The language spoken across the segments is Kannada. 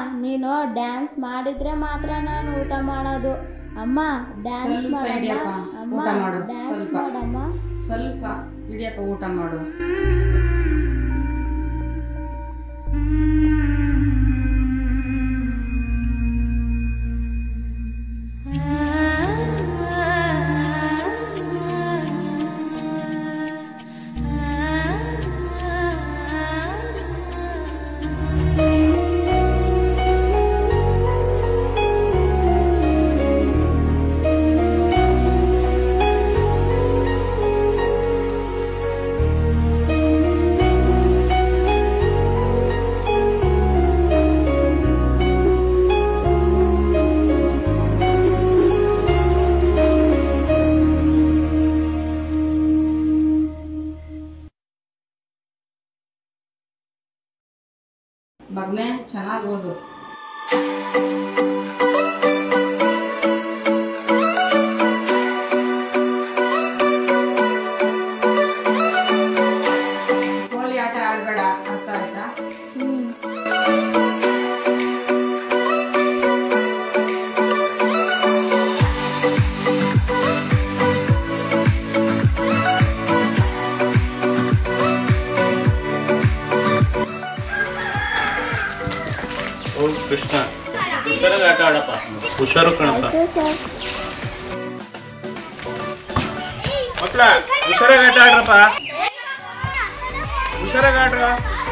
ನೀನು ಡ್ಯಾನ್ಸ್ ಮಾಡಿದ್ರೆ ಮಾತ್ರ ನಾನು ಊಟ ಮಾಡೋದು ಅಮ್ಮ ಡ್ಯಾನ್ಸ್ ಸ್ವಲ್ಪ ಮಾಡಮ್ಮ ಹಿಡಿಯಪ್ಪ, ಅಮ್ಮ ಊಟ ಮಾಡು, ಡ್ಯಾನ್ಸ್ ಸ್ವಲ್ಪ. ಮಾಡಮ್ಮ ಸ್ವಲ್ಪ ಇಡಿಯಪ್ಪ ಊಟ ಮಾಡು ಮಗನೇ ಚೆನ್ನಾಗಿ ಓದು ಹೋಲಿ ಆಟ ಆಡಬೇಡ ಅರ್ಥ ಆಯ್ತಾ ಹ್ಮ್ ಓ ಕೃಷ್ಣ ಹುಷಾರಾಗಿ ಆಟ ಆಡಪ್ಪ ಹುಷಾರು ಕಣಪ್ಪ ಆಯ್ತು ಸರ್ ಮಕ್ಕಳ ಹುಷಾರಾಗಿ ಆಟ ಆಡ್ರಪ್ಪ ಹುಷಾರಾಗಿ ಆಡ್ರ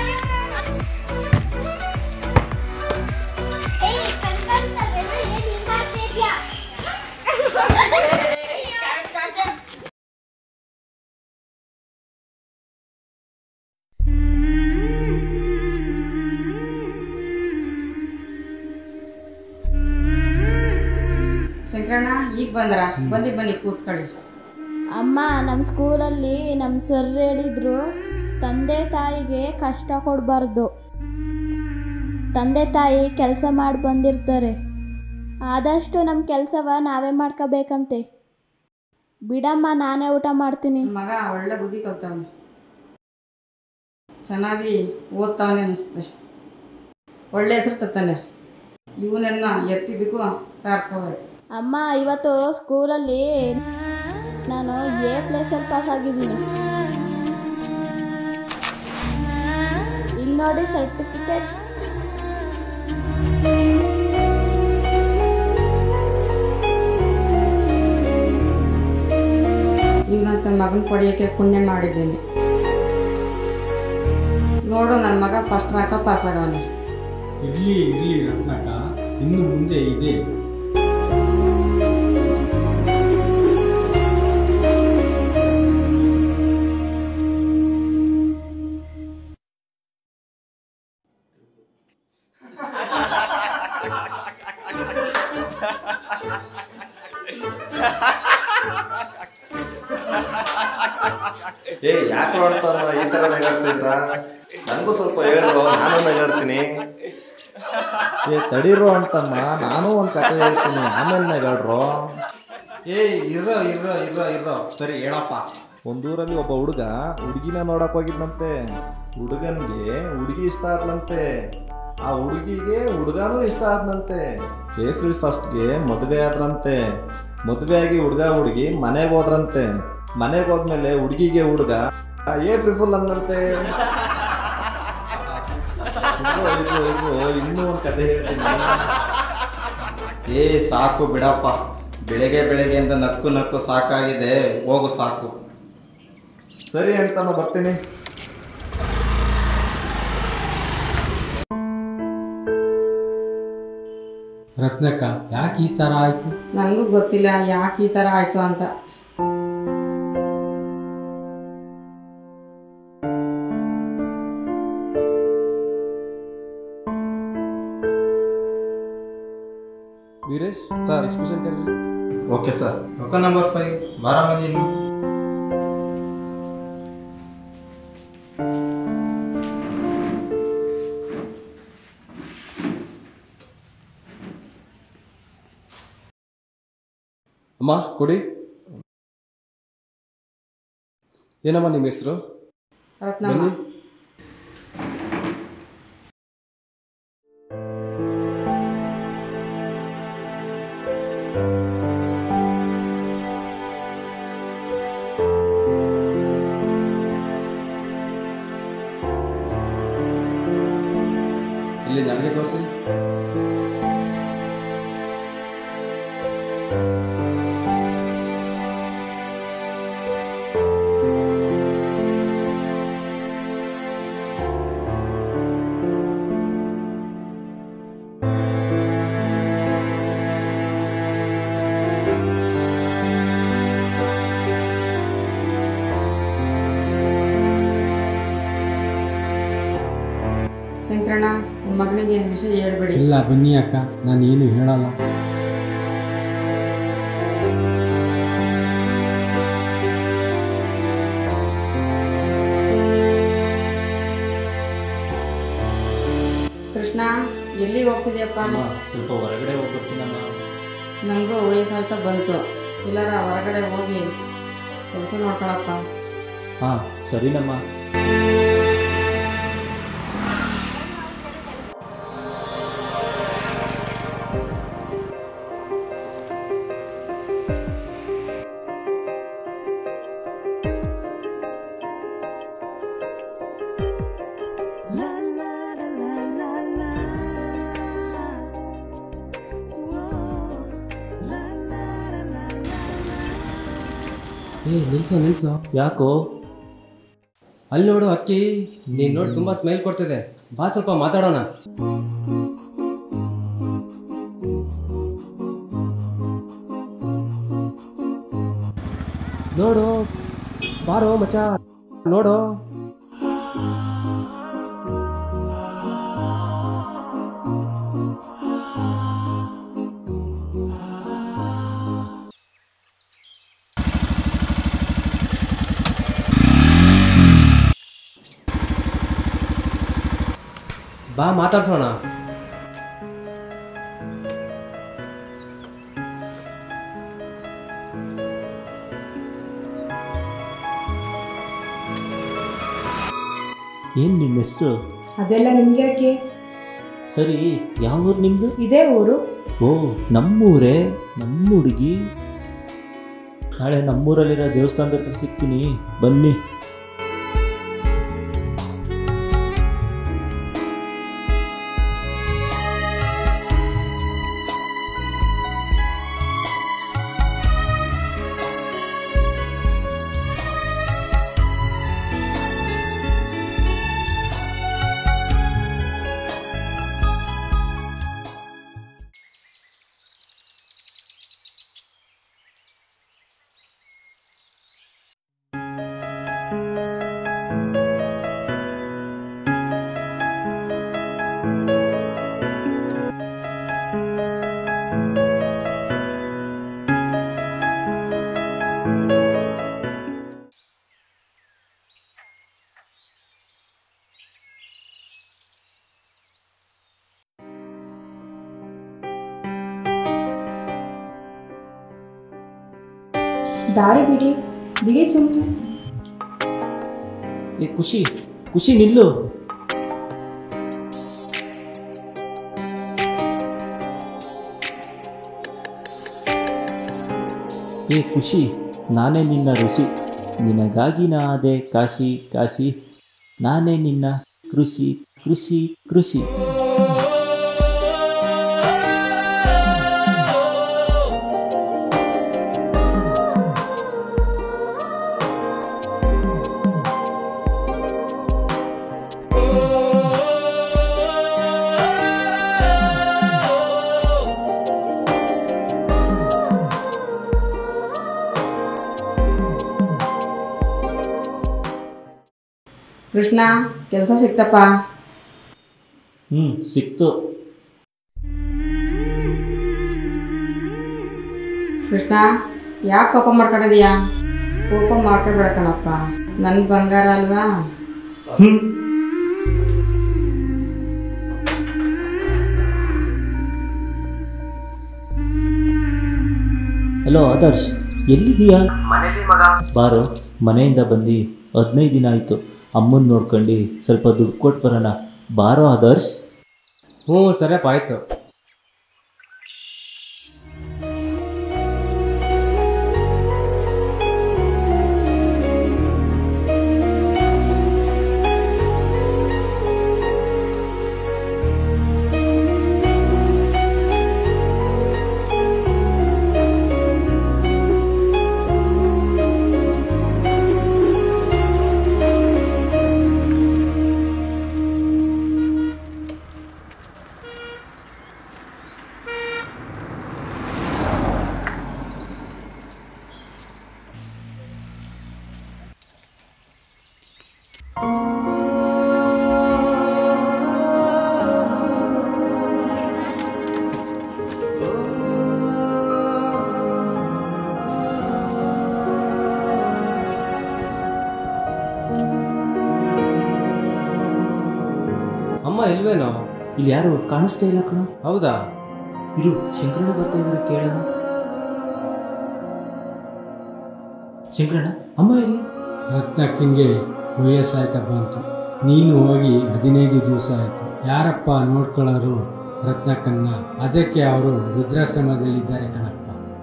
ಶಂಕರಣ್ಣ ಈಗ ಬಂದ್ರ ಬನ್ನಿ ಬನ್ನಿ ಕೂತ್ಕೊಳ್ಳಿ ಅಮ್ಮ ನಮ್ಮ ಸ್ಕೂಲಲ್ಲಿ ನಮ್ಮ ಸರ್ ಹೇಳಿದ್ರು ತಂದೆ ತಾಯಿಗೆ ಕಷ್ಟ ಕೊಡಬಾರ್ದು ತಂದೆ ತಾಯಿ ಕೆಲಸ ಮಾಡಿ ಬಂದಿರ್ತಾರೆ ಆದಷ್ಟು ನಮ್ಮ ಕೆಲಸವ ನಾವೇ ಮಾಡ್ಕೋಬೇಕಂತೆ ಬಿಡಮ್ಮ ನಾನೇ ಊಟ ಮಾಡ್ತೀನಿ ಮಗ ಒಳ್ಳೆ ಬುದ್ಧಿ ಕಲ್ತವನೆ ಚೆನ್ನಾಗಿ ಓದ್ತಾವನೆ ಅನಿಸುತ್ತೆ ಒಳ್ಳೆ ಹೆಸರು ತತ್ತಾನೆ ಇವನನ್ನ ಎತ್ತಿದ್ದಕ್ಕೂ ಸಾರ್ಥಕವಾಯ್ತು ಅಮ್ಮ ಇವತ್ತು ಸ್ಕೂಲಲ್ಲಿ ನಾನು ಎ ಪ್ಲೇಸಲ್ಲಿ ಪಾಸ್ ಆಗಿದ್ದೀನಿ ಇಲ್ಲಿ ನೋಡಿ ಸರ್ಟಿಫಿಕೇಟ್ ಇವನಂತ ಮಗನ ಪಡೆಯೋಕ್ಕೆ ಪುಣ್ಯ ಮಾಡಿದ್ದೀನಿ ನೋಡು ನನ್ನ ಮಗ ಫಸ್ಟ್ ರ್ಯಾಂಕ ಪಾಸ್ ಆಗವನೆ ಇರ್ಲಿ ಇರ್ಲಿ ರತ್ನಾಕ ಇನ್ನು ಮುಂದೆ ಇದೆ ಏ ಯಾಕೆ ಮಾಡ್ತಾನ ಈ ತರ ನಗಾಡ್ತಿದ್ರ ನನಗೂ ಸ್ವಲ್ಪ ಹೇಳು ನಾನು ನಗಾಡ್ತೀನಿ ಏ ತಡೀರೋ ಅಂತಮ್ಮ ನಾನು ಒಂದು ಕತೆ ಹೇಳ್ತೀನಿ ಆಮೇಲೆ ನಗಾಡ್ರೋ ಏ ಇರ್ರೋ ಇರ್ರೋ ಇರ್ರೋ ಇರ್ರೋ ಸರಿ ಹೇಳಪ್ಪ ಒಂದೂರಲ್ಲಿ ಒಬ್ಬ ಹುಡುಗ ಹುಡುಗಿನ ನೋಡಕ್ ಹೋಗಿದ್ನಂತೆ ಹುಡುಗನ್ಗೆ ಹುಡುಗಿ ಇಷ್ಟ ಆದ್ಲಂತೆ ಆ ಹುಡುಗಿಗೆ ಹುಡುಗನೂ ಇಷ್ಟ ಆದ್ನಂತೆ ಏಪ್ರಿಲ್ ಫಸ್ಟ್ಗೆ ಮದುವೆ ಆದ್ರಂತೆ ಮದುವೆ ಆಗಿ ಹುಡುಗ ಹುಡುಗಿ ಮನೆಗೆ ಹೋದ್ರಂತೆ ಮನೆಗೆ ಹೋದ್ಮೇಲೆ ಹುಡುಗಿಗೆ ಹುಡುಗ ಏಪ್ರಿಲ್ ಫುಲ್ ಅಂದಂತೆ ಇರು, ಇರು, ಇರು, ಇನ್ನೂ ಒಂದು ಕತೆ ಹೇಳ್ತೀನಿ ಏ ಸಾಕು ಬಿಡಪ್ಪ ಬೆಳಗ್ಗೆ ಬೆಳಗ್ಗೆಯಿಂದ ನಕ್ಕು ನಕ್ಕು ಸಾಕಾಗಿದೆ ಹೋಗು ಸಾಕು ಸರಿ ಹೇಳ್ತಾನ ಬರ್ತೀನಿ ರತ್ನಕ್ಕ ಯಾಕೆ ಈ ಥರ ಆಯಿತು ನನಗೂ ಗೊತ್ತಿಲ್ಲ ಯಾಕೆ ಈ ಥರ ಆಯಿತು ಅಂತ ವೀರೇಶ್ ಸರ್ ಎಕ್ಸ್ಪ್ರೆಷನ್ ಕರೀರಿ ಓಕೆ ಸರ್ ರೊಕ್ಕ ನಂಬರ್ ಫೈವ್ ಬಾರ ನೀನು ಅಮ್ಮ ಕೊಡಿ ಏನಮ್ಮ ನಿಮ್ಮ ಹೆಸರು ರತ್ನಮ್ಮ ಬನ್ನಿ ಇಲ್ಲಿ ನನಗೆ ತೋರಿಸಿ ಶಂಕರಣ್ಣ ನಿಮ್ಮ ಮಗನಿಗೆ ವಿಷಯ ಹೇಳ್ಬೇಡಿ ಇಲ್ಲ ಬನ್ನಿ ಅಕ್ಕ ನಾನು ಏನು ಹೇಳಲ್ಲ ಕೃಷ್ಣ ಎಲ್ಲಿಗೆ ಹೋಗ್ತಿದ್ಯಪ್ಪ ಸ್ವಲ್ಪ ಹೊರಗಡೆ ಹೋಗ್ಬಿಡ್ತೀನಮ್ಮ ನನಗೂ ವಯಸ್ಸಾಯ್ತಾ ಬಂತು ಇಲ್ಲಾರ ಹೊರಗಡೆ ಹೋಗಿ ಕೆಲಸ ನೋಡ್ಕೊಳಪ್ಪ ಹಾಂ ಸರಿನಮ್ಮ ಏ ನಿಲ್ಸೋ ನಿಲ್ಸೋ ಯಾಕೋ ಅಲ್ಲಿ ನೋಡು ಅಕ್ಕಿ ನೀನು ನೋಡಿ ತುಂಬ ಸ್ಮೈಲ್ ಕೊಡ್ತಿದೆ ಬಾ ಸ್ವಲ್ಪ ಮಾತಾಡೋಣ ನೋಡು ಬಾರೋ ಮಚ್ಚ ನೋಡು ಬಾ ಮಾತಾಡ್ಸೋಣ ಏನು ನಿಮ್ಮ ಹೆಸರು ಅದೆಲ್ಲ ನಿಮ್ಗೆ ಯಾಕೆ ಸರಿ ಯಾವ ಊರು ನಿಮ್ಮದು ಇದೇ ಊರು ಓ ನಮ್ಮೂರೇ ನಮ್ಮ ಹುಡುಗಿ ನಾಳೆ ನಮ್ಮೂರಲ್ಲಿರೋ ದೇವಸ್ಥಾನದ ಹತ್ರ ಸಿಗ್ತೀನಿ ಬನ್ನಿ ದಾರಿ ಬಿಡಿ ಬಿಡಿ ಸುಮ್ಮನೆ ಏ ಖುಷಿ ಖುಷಿ ನಿಲ್ಲು ಏ ಖುಷಿ ನಾನೇ ನಿನ್ನ ಋಷಿ ನಿನಗಾಗಿ ನಾ ಆದೆ ಕಾಶಿ ಕಾಶಿ ನಾನೇ ನಿನ್ನ ಕೃಷಿ ಕೃಷಿ ಕೃಷಿ ಕೃಷ್ಣ ಕೆಲಸ ಸಿಕ್ತಪ್ಪ ಹ್ಞೂ ಸಿಕ್ತು ಕೃಷ್ಣ ಯಾಕೆ ಕೋಪ ಮಾಡ್ಕೊಂಡಿದೀಯಾ ಕೋಪ ಮಾಡ್ಕೊಬೇಡ ಕಣಪ್ಪ ನನ್ನ ಬಂಗಾರ ಅಲ್ವಾ ಹಲೋ ಆದರ್ಶ್ ಎಲ್ಲಿದೀಯಾ ಬಾರೋ ಮನೆಯಿಂದ ಬಂದು ಹದಿನೈದು ದಿನ ಆಯಿತು ಅಮ್ಮನ ನೋಡ್ಕೊಂಡು ಸ್ವಲ್ಪ ದುಡ್ಡು ಕೊಟ್ಟು ಬರೋಣ ಬಾರೋ ಆದರ್ಶ್ ಹ್ಞೂ ಸರಿಯಪ್ಪ ಆಯ್ತು ಅಮ್ಮ ಇಲ್ವೇನೋ ಇಲ್ಲಿ ಯಾರು ಕಾಣಿಸ್ತಾ ಇಲ್ಲ ಕಣ ಹೌದಾ ಇರು ಶಂಕರಣ್ಣ ಬರ್ತಾ ಇದ್ದಾರೆ ಕೇಳೋಣ ಶಂಕರಣ್ಣ ಅಮ್ಮ ಎಲ್ಲಿ ರತ್ನಕ್ಕಿಂಗೆ ವಯಸ್ಸಾಯ್ತಾ ಬಂತು ನೀನು ಹೋಗಿ ಹದಿನೈದು ದಿವಸ ಆಯಿತು ಯಾರಪ್ಪ ನೋಡ್ಕೊಳ್ಳೋರು ರತ್ನಕ್ಕನ್ನ ಅದಕ್ಕೆ ಅವರು ರುದ್ರಾಶ್ರಮದಲ್ಲಿದ್ದಾರೆ ಕಣಪ್ಪ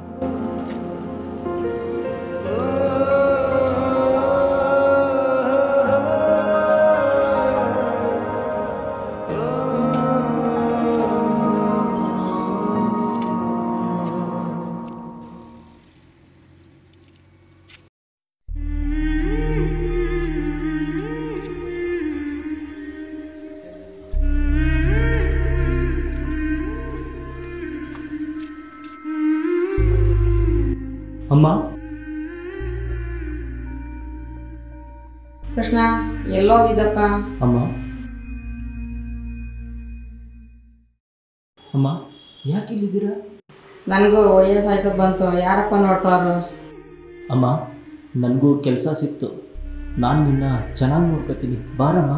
ಅಮ್ಮ ಕೃಷ್ಣ ಎಲ್ಲೋಗಿದ್ದಪ್ಪ ಅಮ್ಮ ಅಮ್ಮ ಯಾಕೆ ಇಲ್ಲಿದ್ದೀರಾ ನನಗೂ ವಯಸ್ಸಾಯ್ತು ಬಂತು ಯಾರಪ್ಪ ನೋಡ್ಕೊಳ್ಳೋರು ಅಮ್ಮ ನನಗೂ ಕೆಲಸ ಸಿಕ್ತು ನಾನು ನಿನ್ನ ಚೆನ್ನಾಗಿ ನೋಡ್ಕೊತೀನಿ ಬಾರಮ್ಮ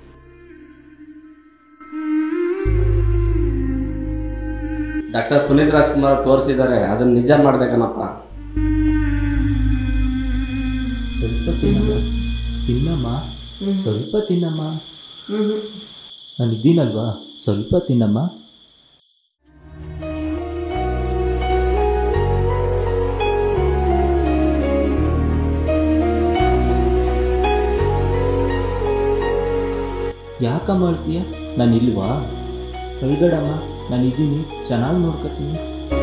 ಡಾಕ್ಟರ್ ಪುನೀತ್ ರಾಜ್ಕುಮಾರ್ ತೋರಿಸಿದ್ದಾರೆ ಅದನ್ನ ನಿಜ ಮಾಡಿದೆ ಕಣಪ್ಪ ಸ್ವಲ್ಪ ತಿನ್ನಮ್ಮ ತಿನ್ನಮ್ಮ ಸ್ವಲ್ಪ ತಿನ್ನಮ್ಮ ನಾನು ಇದ್ದೀನಲ್ವಾ ಸ್ವಲ್ಪ ತಿನ್ನಮ್ಮ ಯಾಕಮ್ಮ ಅಳ್ತೀಯ ನಾನು ಇಲ್ವಾ ಅಳ್ಬೇಡಮ್ಮ ನಾನು ಇದ್ದೀನಿ ಚೆನ್ನಾಗಿ ನೋಡ್ಕೊತೀನಿ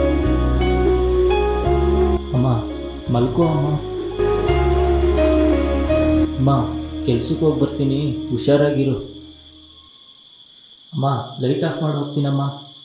ಅಮ್ಮ ಮಲ್ಕೋ ಅಮ್ಮ ಅಮ್ಮ ಕೆಲ್ಸಕ್ಕೆ ಹೋಗಿ ಬರ್ತೀನಿ ಹುಷಾರಾಗಿರು ಅಮ್ಮ ಲೈಟ್ ಆಫ್ ಮಾಡಿ ಹೋಗ್ತೀನಮ್ಮ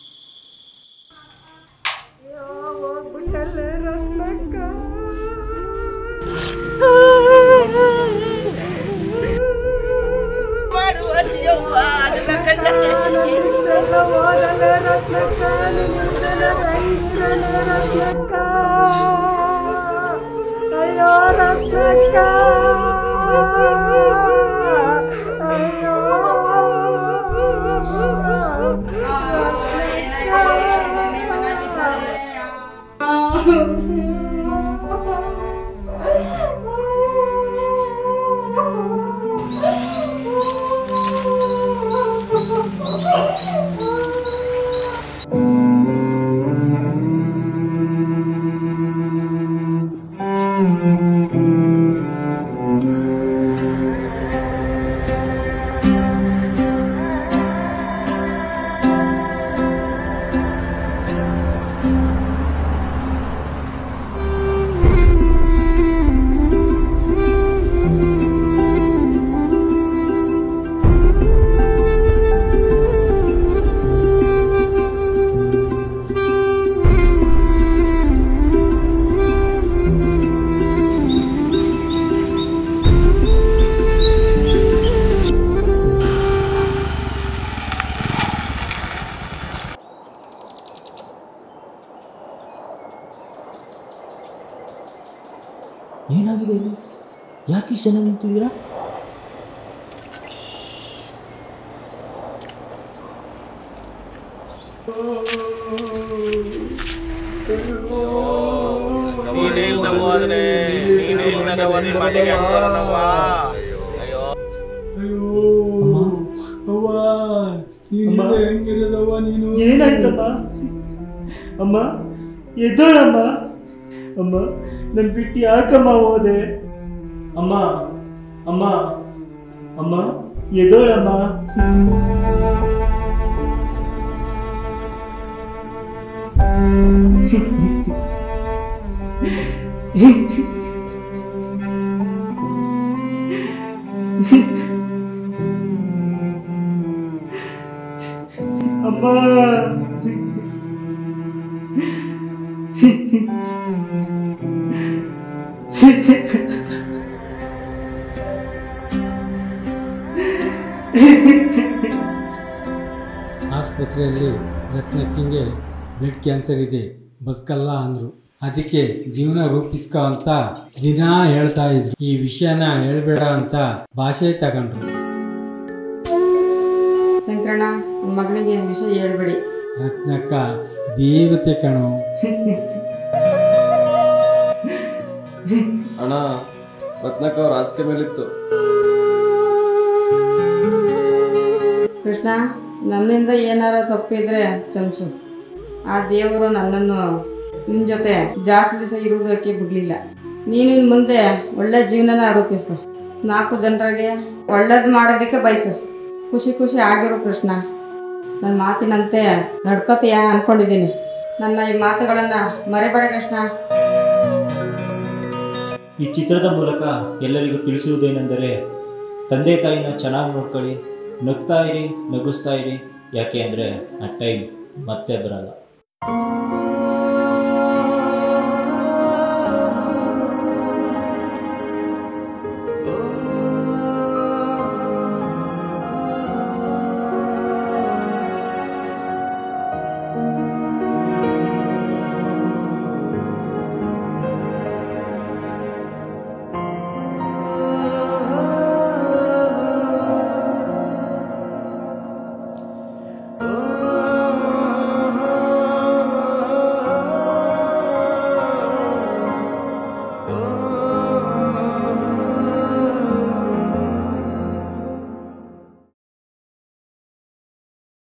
ಏನಾಗಿದೆ ಇಲ್ಲಿ ಯಾಕೆ ಇಷ್ಟು ಜನ ನಿಂತಿದ್ದೀರಾ ನೀನ್ ಹೇಳ್ದಂಗ್ ಹೋದ್ರೆ ನೀನ್ ಹೇಳ್ದಂಗ್ ಹೋದ್ರೆ ಮನೆಗೆ ಹೆಂಗ್ ಬರೋಣವ್ವ? ಅಯ್ಯೋ ಅಯ್ಯೋ ಅವ್ವ ನೀನು ಹೆಂಗಿರೋದವ್ವ ನೀನು ಏನಾಯ್ತಮ್ಮ ಅಮ್ಮ ಎದ್ದೋಳಮ್ಮ ಅಮ್ಮ ನನ್ನ ಬಿಟ್ಟು ಯಾಕಮ್ಮ ಹೋದೆ ಅಮ್ಮ ಅಮ್ಮ ಅಮ್ಮ ಎದ್ದೋಳಮ್ಮ ಅಮ್ಮ ಆಸ್ಪತ್ರೆಯಲ್ಲಿ ರತ್ನಕ್ಕಿಂಗೆ ಬ್ಲಡ್ ಕ್ಯಾನ್ಸರ್ ಇದೆ ಬದುಕಲ್ಲ ಅಂದರು ಅದಕ್ಕೆ ಜೀವನ ರೂಪಿಸ್ಕೊ ಅಂತ ದಿನ ಹೇಳ್ತಾ ಇದ್ರು ಈ ವಿಷಯನ ಹೇಳ್ಬೇಡ ಅಂತ ಭಾಷೆ ತಗೊಂಡ್ರು ಶಂಕರಣ್ಣ ಕಣ ನನ್ನ ಮಗನಿಗೆ ವಿಷಯ ಹೇಳ್ಬೇಡಿ ರತ್ನಕ್ಕ ದೇವತೆ ಕಣೋ ಅಣ್ಣ ರತ್ನಕ್ಕ ಅವ್ರ ಹಾಸಿಗೆ ಮೇಲಿತ್ತು ಕೃಷ್ಣ ನನ್ನಿಂದ ಏನಾರ ತಪ್ಪಿದ್ರೆ ಕ್ಷಮಿಸು ಆ ದೇವರು ನನ್ನನ್ನು ನಿನ್ನ ಜೊತೆ ಜಾಸ್ತಿ ದಿವಸ ಇರುವುದಕ್ಕೆ ಬಿಡಲಿಲ್ಲ ನೀನು ಇನ್ನು ಮುಂದೆ ಒಳ್ಳೆ ಜೀವನನ ರೂಪಿಸ್ಕೊ ನಾಲ್ಕು ಜನರಿಗೆ ಒಳ್ಳೇದು ಮಾಡೋದಕ್ಕೆ ಬಯಸು ಖುಷಿ ಖುಷಿ ಆಗಿರು ಕೃಷ್ಣ ನನ್ನ ಮಾತಿನಂತೆ ನಡ್ಕೋತೀಯ ಅಂದ್ಕೊಂಡಿದ್ದೀನಿ ನನ್ನ ಈ ಮಾತುಗಳನ್ನು ಮರಿಬೇಡ ಕೃಷ್ಣ ಈ ಚಿತ್ರದ ಮೂಲಕ ಎಲ್ಲರಿಗೂ ತಿಳಿಸುವುದೇನೆಂದರೆ ತಂದೆ ತಾಯಿನ ಚೆನ್ನಾಗಿ ನೋಡ್ಕೊಳ್ಳಿ ನಗ್ತಾ ಇರಿ ನಗಿಸ್ತಾ ಇರಿ ಯಾಕೆ ಅಂದರೆ ಆ ಟೈಮ್ ಮತ್ತೆ ಬರಲ್ಲ